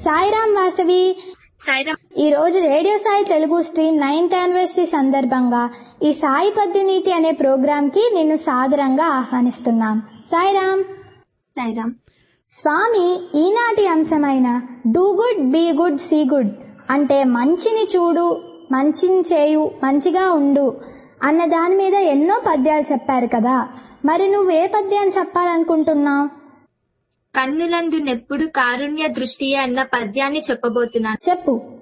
సాయిరామ్ వాసవి సాయిరామ్ ఈ రోజు radio Sai Telugu stream ninth anniversary సందర్భంగా ఈ సాయి పద్దునీతి అనే ప్రోగ్రాం కి నిన్ను సాదరంగా ఆహ్వానిస్తున్నాం సాయిరామ్ సాయిరామ్ స్వామి ఈనాటి అంశమైన do good be good see good అంటే మంచిని చూడు మంచిని చేయు మంచిగా ఉండు అన్న దాని మీద ఎన్నో పద్యాలు చెప్పారు కదా మరి నువ్వు ఏ పద్యాన్ని చెప్పాలనుకుంటున్నావు కన్నులందు నెప్పుడు కారుణ్య దృష్టి అన్న పద్యాన్ని చెప్పబోతున్నాను చెప్పు